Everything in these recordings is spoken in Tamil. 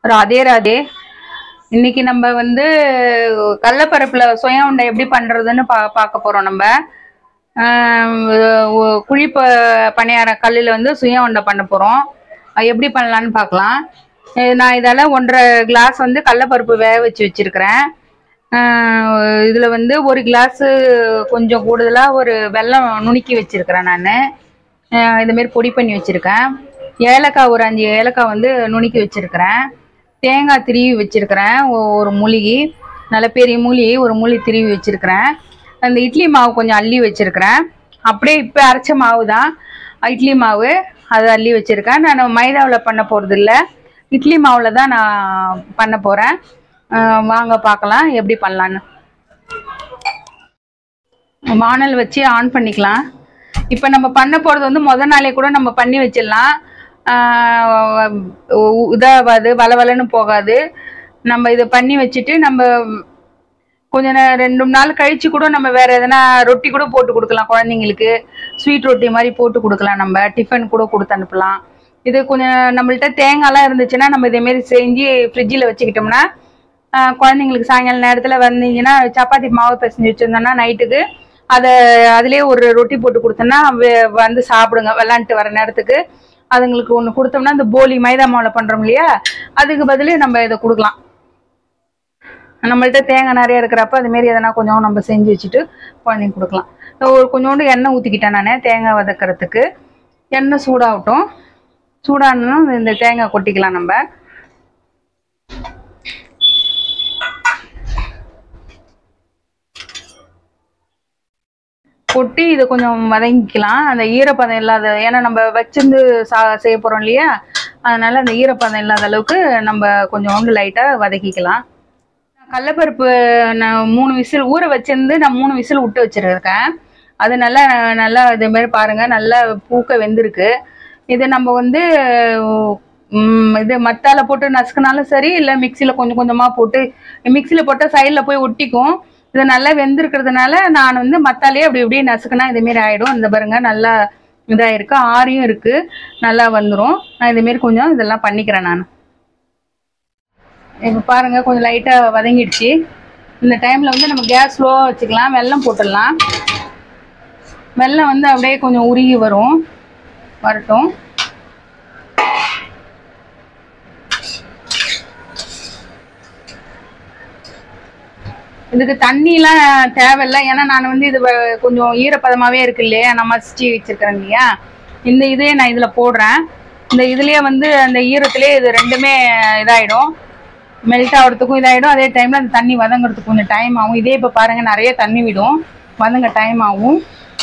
ராதே ராதே இன்னைக்கு நம்ம வந்து கடலப்பருப்புல சுய உண்டை எப்படி பண்றதுன்னு பா பார்க்க போறோம் நம்ம ஆஹ் ஒ- குழி ப பணியார கல்லில் வந்து சுய உண்டை பண்ண போறோம் அது எப்படி பண்ணலான்னு பார்க்கலாம் இது நான் இதால ஒன்றரை கிளாஸ் வந்து கடலப்பருப்பு வேக வச்சு வச்சிருக்கிறேன் ஆஹ் இதுல வந்து ஒரு கிளாஸ் கொஞ்சம் கூடுதலா ஒரு வெல்லம் நுணுக்கி வச்சிருக்கிறேன் நான் இது மாதிரி பொடி பண்ணி வச்சிருக்கேன் ஏலக்காய் ஒரு அஞ்சு ஏலக்காய் வந்து நுணுக்கி வச்சிருக்கிறேன் தேங்காய் திருவி வச்சிருக்கிறேன் ஒ- ஒரு மூலிகை நல்ல பெரிய மூலிகை ஒரு மூலி திருவி வச்சிருக்கிறேன் அந்த இட்லி மாவு கொஞ்சம் அள்ளி வச்சிருக்கிறேன் அப்படியே இப்போ அரைச்ச மாவு தான் இட்லி மாவு அது அள்ளி வச்சிருக்கேன் நான் மைதாவில் பண்ண போகிறது இல்லை இட்லி மாவில் தான் நான் பண்ண போகிறேன் வாங்க பார்க்கலாம் எப்படி பண்ணலான்னு வானல் வச்சு ஆன் பண்ணிக்கலாம் இப்போ நம்ம பண்ண போகிறது வந்து முத நாளே கூட நம்ம பண்ணி வச்சிடலாம் ஆஹ் உ- இதாகாது வளவலன்னு போகாது நம்ம இதை பண்ணி வச்சுட்டு நம்ம கொஞ்ச நே- ரெண்டு மூணு நாள் கழிச்சு கூட நம்ம வேற எதனா ரொட்டி கூட போட்டு கொடுக்கலாம் குழந்தைங்களுக்கு ஸ்வீட் ரொட்டி மாதிரி போட்டு கொடுக்கலாம் நம்ம டிஃபன் கூட கொடுத்து அனுப்பலாம் இது கொஞ்சம் நம்மள்ட்ட தேங்காய்லாம் இருந்துச்சுன்னா நம்ம இதே மாதிரி செஞ்சு ஃப்ரிட்ஜில் வச்சுக்கிட்டோம்னா ஆஹ் குழந்தைங்களுக்கு சாயங்காலம் நேரத்தில் வந்தீங்கன்னா சப்பாத்தி மாவு பிசைஞ்சு வச்சுருந்தோம்னா நைட்டுக்கு அதை அதுலேயே ஒரு ரொட்டி போட்டு கொடுத்தோன்னா வெ- வந்து சாப்பிடுங்க விளாண்டுட்டு வர நேரத்துக்கு அதுங்களுக்கு ஒன்று கொடுத்தோம்னா இந்த போலி மைதா மாவில் பண்ணுறோம் இல்லையா அதுக்கு பதில் நம்ம இதை கொடுக்கலாம் நம்மள்ட்ட தேங்காய் நிறைய இருக்கிறப்ப அது மாரி எதனா கொஞ்சம் நம்ம செஞ்சு வச்சுட்டு குழந்தைங்க கொடுக்கலாம் ஒரு கொஞ்சோண்டு எண்ணெய் ஊற்றிக்கிட்டேன் நான் தேங்காய் வதக்கிறதுக்கு எண்ணெய் சூடாகட்டும் சூடானா இந்த தேங்காய் கொட்டிக்கலாம் நம்ம கொட்டி இதை கொஞ்சம் வதங்கிக்கலாம் அந்த ஈரப்பதம் இல்லாத ஏன்னா நம்ம வச்சிருந்து சா செய்ய போகிறோம் இல்லையா அதனால அந்த ஈரப்பதம் இல்லாத அளவுக்கு நம்ம கொஞ்சோண்டு லைட்டாக வதக்கிக்கலாம் கடலப்பருப்பு நான் மூணு விசில் ஊற வச்சிருந்து நான் மூணு விசில் விட்டு வச்சிருக்கேன் அது நல்லா நல்லா இதே மாதிரி பாருங்க நல்லா பூக்க வெந்திருக்கு இது நம்ம வந்து ம், இது மத்தால போட்டு நசுக்குனாலும் சரி இல்லை மிக்சியில் கொஞ்சம் கொஞ்சமாக போட்டு மிக்சியில் போட்டால் சைடில் போய் ஒட்டிக்கும் இது நல்லா வெந்திருக்கிறதுனால நான் வந்து மத்தாலே அப்படி இப்படி நசுக்குனா இதேமாரி ஆயிடும் இந்த பாருங்க நல்லா இதாயிருக்கு ஆரியும் இருக்கு நல்லா வந்துடும் நான் இதேமாரி கொஞ்சம் இதெல்லாம் பண்ணிக்கிறேன் நான் இப்போ பாருங்க கொஞ்சம் லைட்டாக வதங்கிடுச்சு இந்த டைமில் வந்து நம்ம கேஸ் ஸ்லோவாக வச்சுக்கலாம் வெல்லம் போட்டுடலாம் வெல்லம் வந்து அப்படியே கொஞ்சம் உருகி வரும் வரட்டும் இதுக்கு தண்ணிலாம் தேவையில்லை ஏன்னா நான் வந்து இது வ- கொஞ்சம் ஈரப்பதமாகவே இருக்கு இல்லையா நான் மசிச்சு வச்சிருக்கிறேன் இல்லையா இந்த இதே நான் இதில் போடுறேன் இந்த இதுலேயே வந்து அந்த ஈரத்திலே இது ரெண்டுமே இதாயிடும் மெல்ட் ஆகிறதுக்கும் இதாயிடும் அதே டைமில் அந்த தண்ணி வதங்குறதுக்கு கொஞ்சம் டைம் ஆகும் இதே இப்போ பாருங்கள் நிறைய தண்ணி விடும் வதங்க டைம் ஆகும்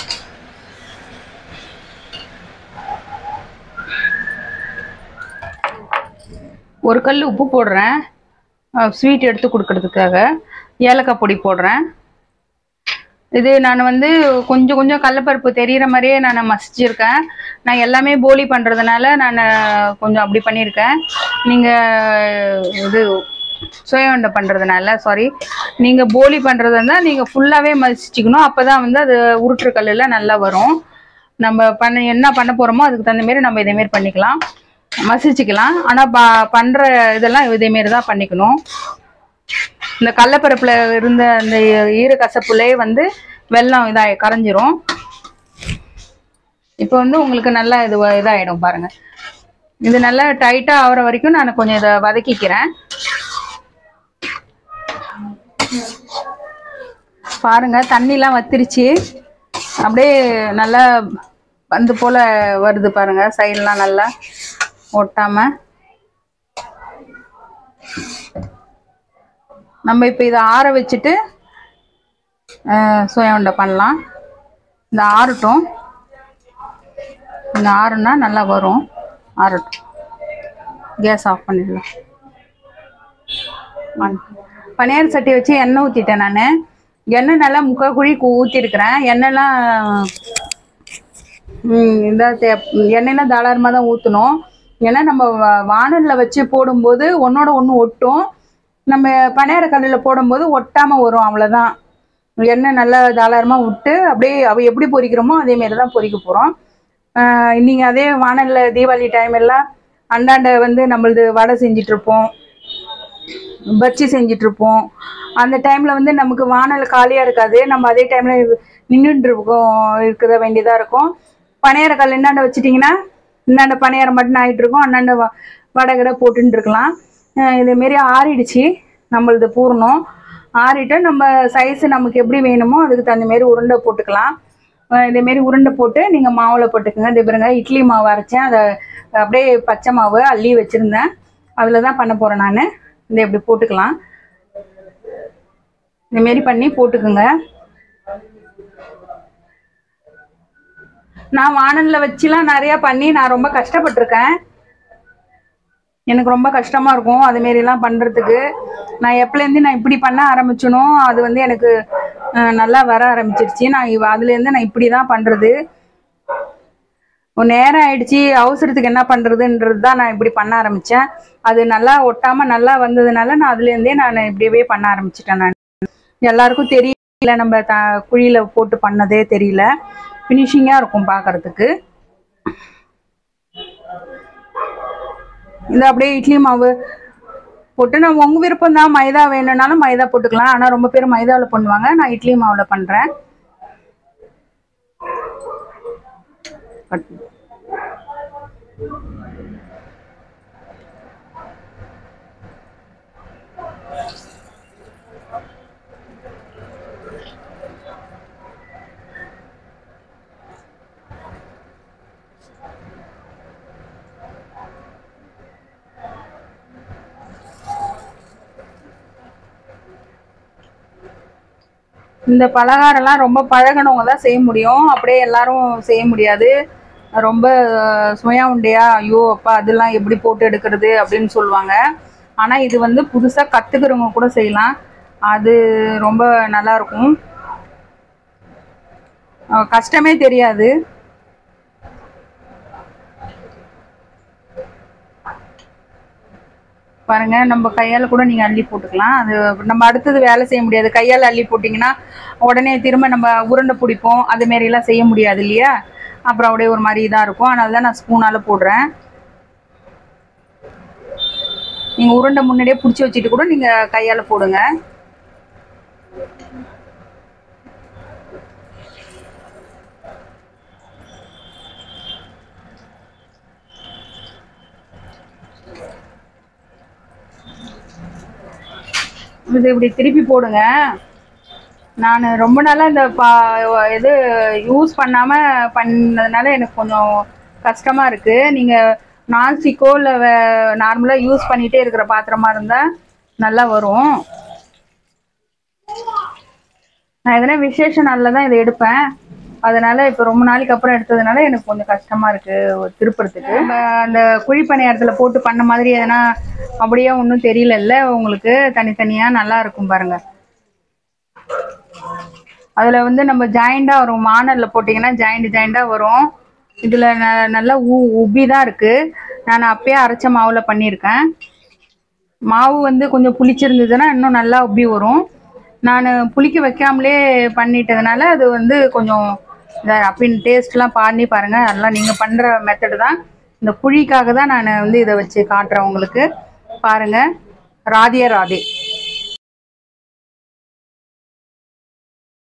ஒரு கல் உப்பு போடுறேன் ஸ்வீட் எடுத்து கொடுக்கறதுக்காக ஏலக்காய் பொடி போடுறேன் இது நான் வந்து கொஞ்சம் கொஞ்சம் கடலப்பருப்பு தெரியிற மாதிரியே நான் மசிச்சிருக்கேன் நான் எல்லாமே போலி பண்ணுறதுனால நான் கொஞ்சம் அப்படி பண்ணியிருக்கேன் நீங்கள் இது சுய உண்டை பண்ணுறதுனால சாரி நீங்கள் போலி பண்ணுறதா இருந்தால் நீங்கள் ஃபுல்லாகவே மசிச்சுக்கணும் அப்போ தான் வந்து அது உருட்டுற கல்லில் நல்லா வரும் நம்ம பண்ண என்ன பண்ண போகிறோமோ அதுக்கு தகுந்த மாரி நம்ம இதேமாரி பண்ணிக்கலாம் மசிச்சுக்கலாம் ஆனால் ப பண்ணுற இதெல்லாம் இதேமாரி தான் பண்ணிக்கணும் இந்த கடலப்பருப்புல இருந்த அந்த ஈர கசப்புலே வந்து வெல்லம் இதாக கரைஞ்சிரும் இப்போ வந்து உங்களுக்கு நல்லா இது வ- இதாயிடும் பாருங்க இது நல்லா டைட்டா ஆகுற வரைக்கும் நான் கொஞ்சம் இதை வதக்கிக்கிறேன் பாருங்க தண்ணிலாம் வத்திருச்சு அப்படியே நல்லா வந்து போல வருது பாருங்க சைட்லாம் நல்லா ஒட்டாம நம்ம இப்போ இதை ஆற வச்சுட்டு சோயா உண்டை பண்ணலாம் இந்த ஆறட்டும் இந்த ஆறுனா நல்லா வரும் ஆறட்டும் கேஸ் ஆஃப் பண்ணிடலாம் ஆன். பனியார சட்டி வச்சு எண்ணெய் ஊற்றிட்டேன் நான் எண்ணெய் நல்லா முக்கால் குழி ஊற்றிருக்கிறேன் எண்ணெய்லாம் ம், இந்த தே- எண்ணெய்லாம் தாராளமாக தான் ஊற்றணும் ஏன்னா நம்ம வா- வாணல்ல வச்சு போடும்போது ஒன்றோட ஒன்று ஒட்டும் நம்ம பணியார கல்லில் போடும்போது ஒட்டாமல் வரும் அவ்வளோதான் எண்ணெய் நல்லா தாராளமாக விட்டு அப்படியே அவ எப்படி பொரிக்கிறோமோ அதே மாரி தான் பொரிக்க போகிறோம் நீங்கள் அதே வாணல்ல தீபாவளி டைம் எல்லாம் அண்டாண்ட வந்து நம்மளது வடை செஞ்சுட்டு இருப்போம் பஜ்ஜி செஞ்சுட்டு இருப்போம் அந்த டைமில் வந்து நமக்கு வானல் காலியாக இருக்காது நம்ம அதே டைமில் நின்றுட்டு இருக்கோம் இருக்கிற வேண்டியதாக இருக்கும் பனையார கல் இந்தாண்ட வச்சிட்டிங்கன்னா இந்தாண்ட பனையாரம் மட்டும் ஆகிட்டு இருக்கும் அந்தாண்ட வ வடகடை போட்டுன்னு இருக்கலாம் அஹ் இதேமாரி ஆறிடுச்சு நம்மளது பூர்ணம் ஆறிட்டு நம்ம சைஸ் நமக்கு எப்படி வேணுமோ அதுக்கு தகுந்த மாரி உருண்டை போட்டுக்கலாம் அஹ் இதேமாரி உருண்டை போட்டு நீங்கள் மாவில் போட்டுக்கோங்க இது பாருங்க இட்லி மாவு அரைச்சேன் அதை அப்படியே பச்சை மாவு அள்ளி வச்சுருந்தேன் அதில் தான் பண்ண போகிறேன் நான் இதை இப்படி போட்டுக்கலாம் இந்தமாரி பண்ணி போட்டுக்குங்க நான் வானலில் வச்சுலாம் நிறையா பண்ணி நான் ரொம்ப கஷ்டப்பட்டிருக்கேன் எனக்கு ரொம்ப கஷ்டமாக இருக்கும் அதுமாரிலாம் பண்ணுறதுக்கு நான் எப்போலேருந்து நான் இப்படி பண்ண ஆரம்பிச்சனோ அது வந்து எனக்கு அஹ், நல்லா வர ஆரம்பிச்சிருச்சு நான் இவ- அதுலேருந்து நான் இப்படி தான் பண்ணுறது ஒரு நேரம் ஆயிடுச்சு அவசரத்துக்கு என்ன பண்ணுறதுன்றது தான் நான் இப்படி பண்ண ஆரம்பித்தேன் அது நல்லா ஒட்டாமல் நல்லா வந்ததுனால நான் அதுலேருந்தே நான் இப்படியவே பண்ண ஆரம்பிச்சிட்டேன் நான் எல்லாருக்கும் தெரியல நம்ம த குழியில் போட்டு பண்ணதே தெரியல ஃபினிஷிங்காக இருக்கும் பார்க்கறதுக்கு இந்த அப்படியே இட்லி மாவு போட்டு நம்ம உங்கள் விருப்பம் தான் மைதா வேணும்னாலும் மைதா போட்டுக்கலாம் ஆனால் ரொம்ப பேர் மைதாவில் பண்ணுவாங்க நான் இட்லி மாவில் பண்ணுறேன் இந்த பலகாரம்லாம் ரொம்ப பழகினவங்க தான் செய்ய முடியும் அப்படியே எல்லாரும் செய்ய முடியாது ரொம்ப அஹ், சுய உண்டையா ஐயோ அப்பா அதெல்லாம் எப்படி போட்டு எடுக்கிறது அப்படின்னு சொல்லுவாங்க ஆனால் இது வந்து புதுசாக கற்றுக்கிறவங்க கூட செய்யலாம் அது ரொம்ப நல்லா இருக்கும் அஹ், கஷ்டமே தெரியாது பாருங்க நம்ம கையால் கூட நீங்கள் அள்ளி போட்டுக்கலாம் அது நம்ம அடுத்தது வேலை செய்ய முடியாது கையால் அள்ளி போட்டிங்கன்னா உடனே திரும்ப நம்ம உருண்டை பிடிப்போம் அது மாரிலாம் செய்ய முடியாது இல்லையா அப்புறம் அப்படியே ஒரு மாதிரி இதாக இருக்கும் அதனால தான் நான் ஸ்பூனால் போடுறேன் நீங்கள் உருண்டை முன்னாடியே பிடிச்சி வச்சுட்டு கூட நீங்கள் கையால் போடுங்க இது இப்படி திருப்பி போடுங்க நான் ரொம்ப நாளாக இந்த பா இது யூஸ் பண்ணாமல் பண்ணதுனால எனக்கு கொஞ்சம் கஷ்டமாக இருக்குது நீங்கள் நான்ஸ்டிக்கோ இல்லை நார்மலாக யூஸ் பண்ணிகிட்டே இருக்கிற பாத்திரமா இருந்தால் நல்லா வரும் நான் எதனா விசேஷ நாளில் தான் இதை எடுப்பேன் அதனால இப்போ ரொம்ப நாளைக்கு அப்புறம் எடுத்ததுனால எனக்கு கொஞ்சம் கஷ்டமா இருக்கு திருப்புறதுக்கு நம்ம அந்த குழிப்பணியாரத்தில் போட்டு பண்ண மாதிரி எதனா அப்படியே ஒன்றும் தெரியலல்ல உங்களுக்கு தனித்தனியாக நல்லா இருக்கும் பாருங்க அதில் வந்து நம்ம ஜாயிண்டாக வரும் மானலில் போட்டிங்கன்னா ஜாயிண்ட் ஜாயிண்டாக வரும் இதில் ந நல்லா உ உப்பி தான் இருக்குது நான் அப்பயே அரைச்ச மாவில் பண்ணியிருக்கேன் மாவு வந்து கொஞ்சம் புளிச்சிருந்ததுன்னா இன்னும் நல்லா உப்பி வரும் நான் புளிக்க வைக்காமலே பண்ணிட்டதுனால அது வந்து கொஞ்சம் இந்த அப்படின்னு டேஸ்ட்லாம் பண்ணி பாருங்கள் அதெல்லாம் நீங்கள் பண்ணுற மெத்தடு தான் இந்த புளிக்காக தான் நான் வந்து இதை வச்சு காட்டுறேன் உங்களுக்கு பாருங்கள் ராதியா ராதே